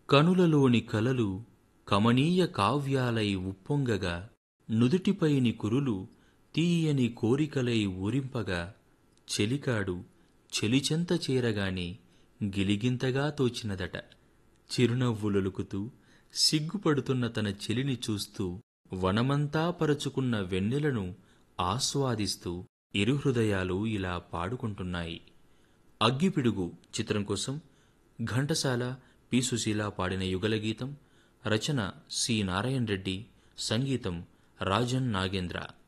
కనులలోని కలలు కమనీయ కావ్యాలై ఉప్పొంగగా నుదుటిపైని కురులు తీయని కోరికలై ఊరింపగా చెలికాడు చెలిచెంత చేరగానే గిలిగింతగా తోచినదట చిరునవ్వులొలుకుతూ సిగ్గుపడుతున్న తన చెలిని చూస్తూ వనమంతా పరచుకున్న వెన్నెలను ఆస్వాదిస్తూ ఇరు హృదయాలు ఇలా పాడుకుంటున్నాయి అగ్గిపిడుగు చిత్రం కోసం ఘంటసాల పి సుశీల పాడిన యుగలగీతం రచన సి నారాయణ రెడ్డి సంగీతం రాజన్ నాగేంద్ర